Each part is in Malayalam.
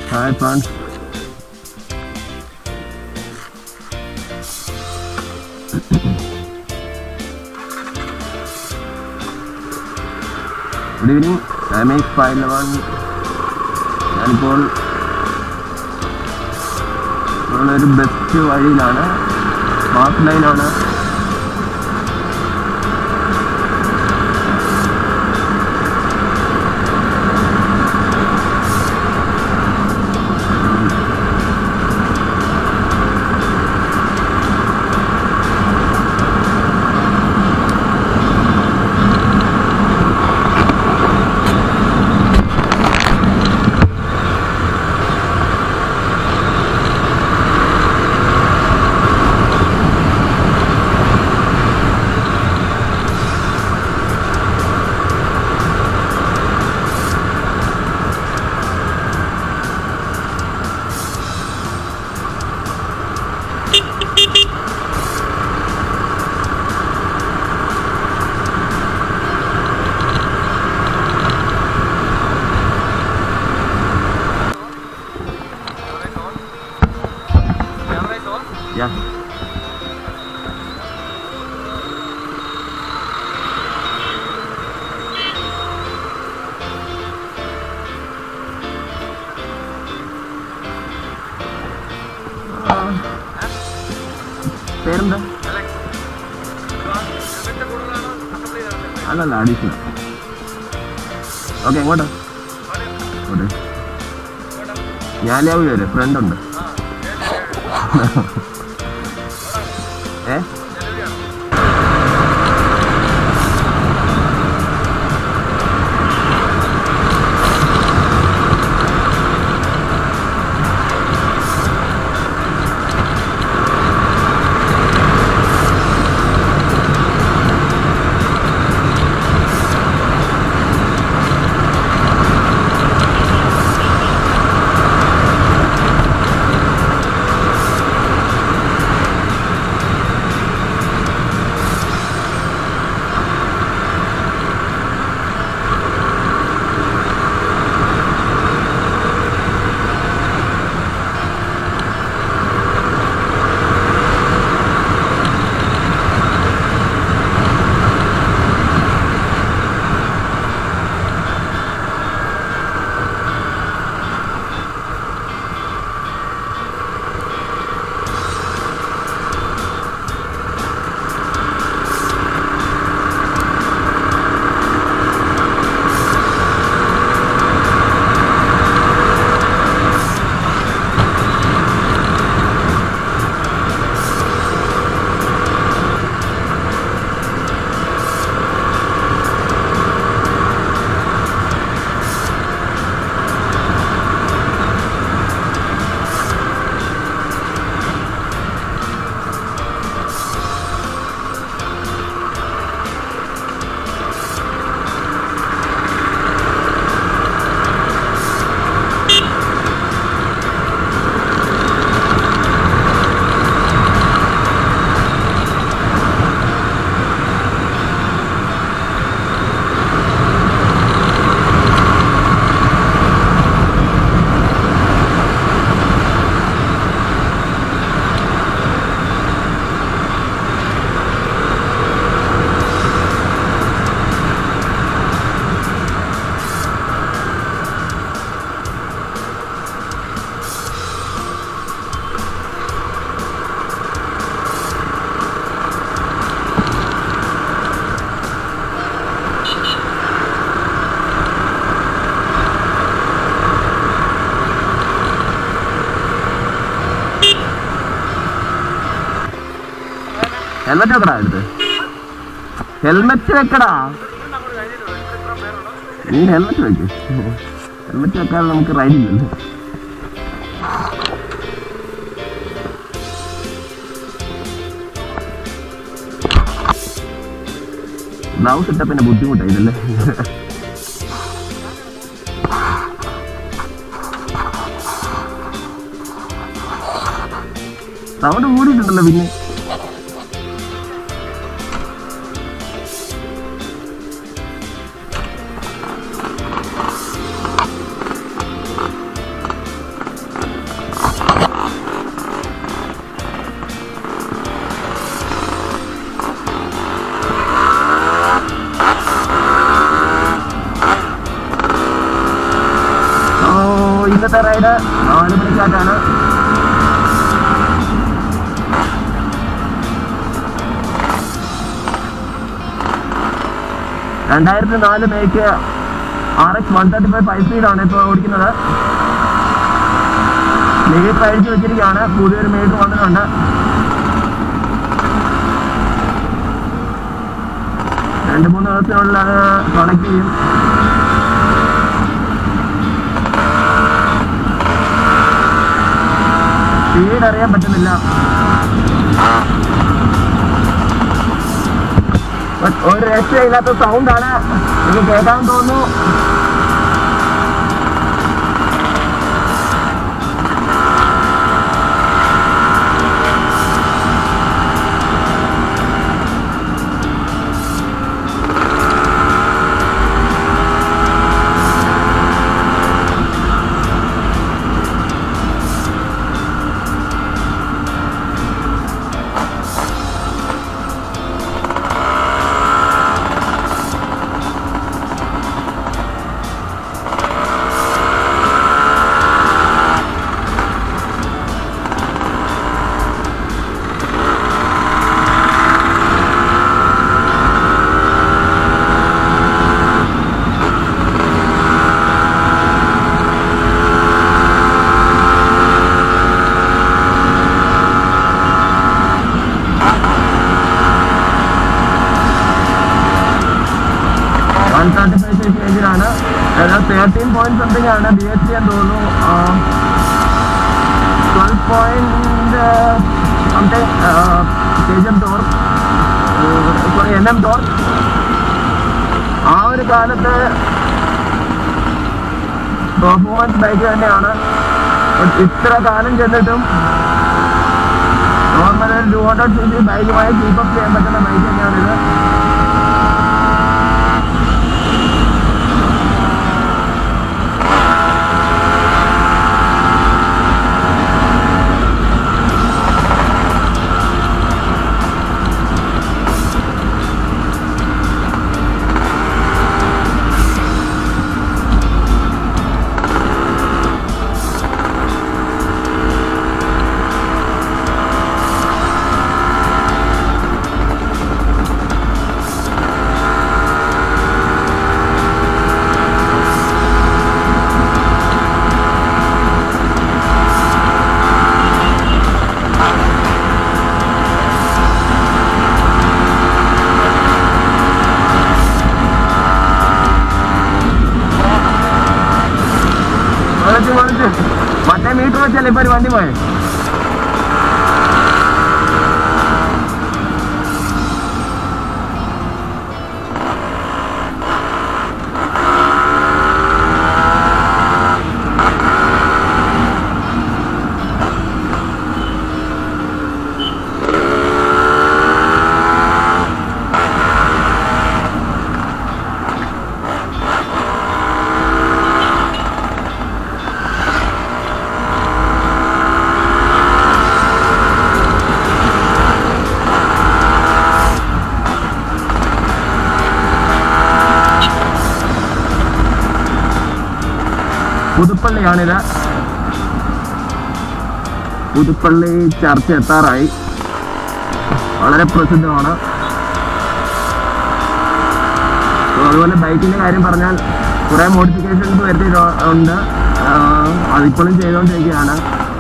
hi friends good evening time is five eleven ഞാനിപ്പോൾ നമ്മളൊരു ബെസ്റ്റ് വഴിയിലാണ് സ്മാർട്ട് ലൈനാണ് യാ പേരെന്താ അല്ലല്ല അഡീഷണൽ ഓക്കെ എങ്ങോട്ടാ ഓടെ ഞാനാവും വരെ ഫ്രണ്ട് ഉണ്ട് ഏ ഹെൽമെറ്റ് വെക്കടാ എടുത്ത് ഹെൽമെറ്റ് വെക്കടാ നീ ഹെൽമെറ്റ് വെക്ക് ഹെൽമെറ്റ് വെക്കാതെ നമുക്ക് റൈഡ് ഇല്ലല്ലോ ബ്ലൗസ് ഇട്ട പിന്നെ ബുദ്ധിമുട്ടായി ഇതല്ലേ സൗണ്ട് കൂടിയിട്ടുണ്ടല്ലോ പിന്നെ ഇന്നത്തെ റൈഡ് നാല് മണിക്കാറ്റാണ് രണ്ടായിരത്തി നാല് make R X one thirty five five സ്പീഡാണ് ഇപ്പോൾ ഓടിക്കുന്നത് മീറ്റർ അഴിച്ചു വെച്ചിരിക്കുകയാണ് പുതിയൊരു മീറ്റർ വന്നിട്ടുണ്ട് രണ്ട് മൂന്ന് ദിവസത്തിനുള്ളിൽ അത് കണക്ട് ചെയ്യും സ്പീഡ് അറിയാൻ പറ്റുന്നില്ല ഒരു രക്ഷയില്ലാത്ത സൗണ്ടാണ് ഇത് കേൾക്കാൻ തോന്നുന്നു വൺ തേർട്ടി ഫൈവ് സൈസ് ഏജിലാണ് അതായത് തേർട്ടീൻ പോയിന്റ് സംതിങ് ആണ് ബി എസ് സി എന്ന് തോന്നുന്നു twelve point something K G M torque sorry N M torque ആ ഒരു കാലത്ത് പെർഫോമൻസ് ബൈക്ക് തന്നെയാണ് But ഇത്ര കാലം ചെന്നിട്ടും normal two hundred C C ബൈക്കുമായി കീപ്പപ്പ് ചെയ്യാൻ പറ്റുന്ന ബൈക്ക് തന്നെയാണിത് വളച്ച് വളച്ച് മറ്റേ മീറ്റർ വെച്ചല്ലേ ഇപ്പൊ ഒരു വണ്ടി പോയെ പുതുപ്പള്ളിയാണിത് പുതുപ്പള്ളി ചർച്ച എത്താറായി വളരെ പ്രസിദ്ധമാണ് So, അതുപോലെ ബൈക്കിന്റെ കാര്യം പറഞ്ഞാൽ കുറെ മോഡിഫിക്കേഷൻസ് വരുത്തിയിട്ടുണ്ട് ആഹ് അതിപ്പോഴും ചെയ്തുകൊണ്ടിരിക്കുകയാണ്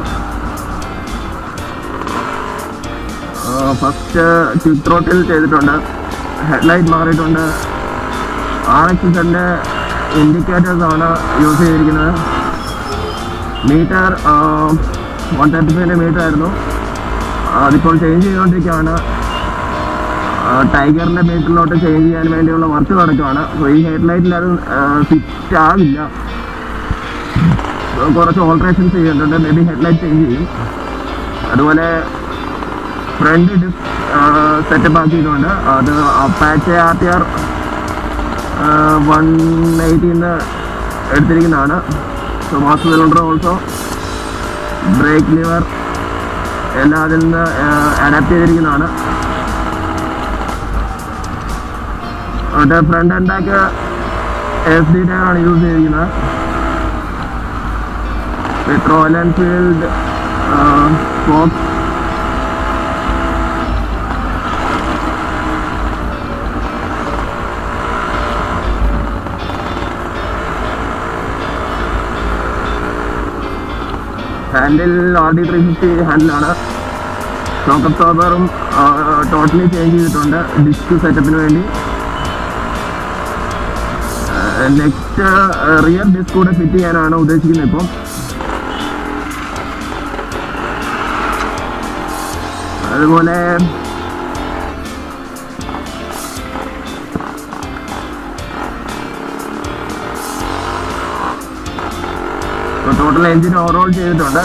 ഫസ്റ്റ് ക്വിക്ക് ത്രോട്ടിൽ ചെയ്തിട്ടുണ്ട് ഹെഡ്ലൈറ്റ് മാറിയിട്ടുണ്ട് ആർ എക്സിന്റെ ഇൻഡിക്കേറ്റേഴ്സ് ആണ് യൂസ് ചെയ്തിരിക്കുന്നത് മീറ്റർ വൺ തേർട്ടി ഫൈവിൻ്റെ മീറ്റർ ആയിരുന്നു അതിപ്പോൾ ചേഞ്ച് ചെയ്തുകൊണ്ടിരിക്കുകയാണ് ടൈഗറിൻ്റെ മീറ്ററിലോട്ട് ചേഞ്ച് ചെയ്യാൻ വേണ്ടിയുള്ള വർക്ക് നടക്കുകയാണ് അപ്പോൾ ഈ ഹെഡ്ലൈറ്റിൽ അത് ഫിറ്റ് ആവില്ല So, കുറച്ച് ഓൾട്രേഷൻസ് ചെയ്യുന്നുണ്ട് മേ ബി ഹെഡ്ലൈറ്റ് ചേഞ്ച് ചെയ്യും അതുപോലെ ഫ്രണ്ട് ഡിസ്ക് സെറ്റപ്പ് ആക്കിയിട്ടുണ്ട് അത് Apache R T R one എയ്റ്റീന്ന് എടുത്തിരിക്കുന്നതാണ് so master cylinder also brake lever എല്ലാം അതിൽ നിന്ന് അഡാപ്റ്റ് ചെയ്തിരിക്കുന്നതാണ് അവിടെ front and back S D ടയറാണ് യൂസ് ചെയ്തിരിക്കുന്നത് Royal Enfield fox handle R D three fifty ഹാൻഡിലാണ് ഷോക്ക് അബ്സോർബറും ടോട്ടലി ചേഞ്ച് ചെയ്തിട്ടുണ്ട് ഡിസ്ക് സെറ്റപ്പിന് വേണ്ടി നെക്സ്റ്റ് റിയർ ഡിസ്ക് കൂടെ ഫിറ്റ് ചെയ്യാനാണ് ഉദ്ദേശിക്കുന്നത് ഇപ്പം അതുപോലെ ടോട്ടൽ എഞ്ചിൻ ഓവറോൾ ചെയ്തിട്ടുണ്ട്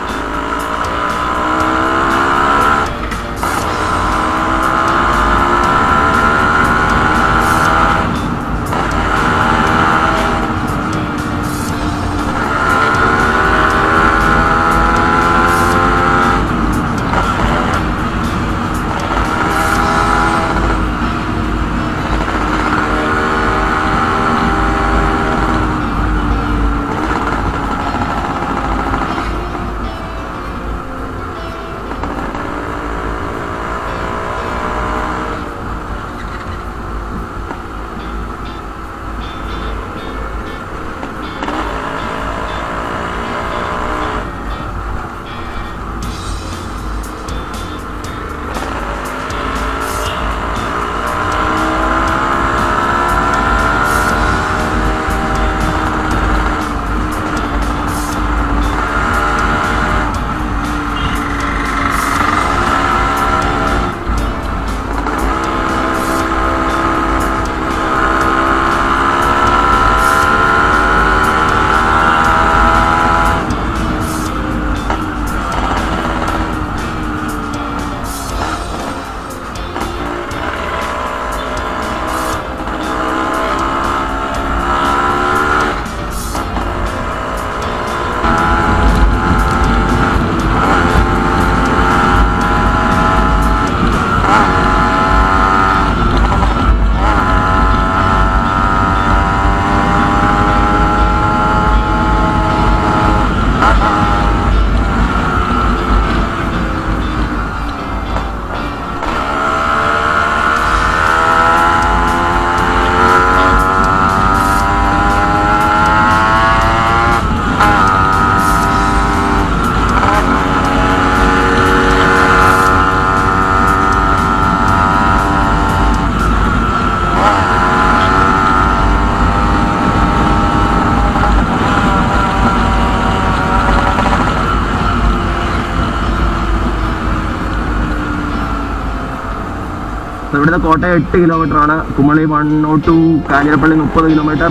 So, ഇവിടുന്ന് കോട്ടയം എട്ട് കിലോമീറ്റർ ആണ് Kumily one oh to Kanjirappally മുപ്പത് കിലോമീറ്റർ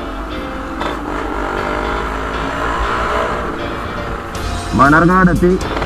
മണർകാട് എത്തി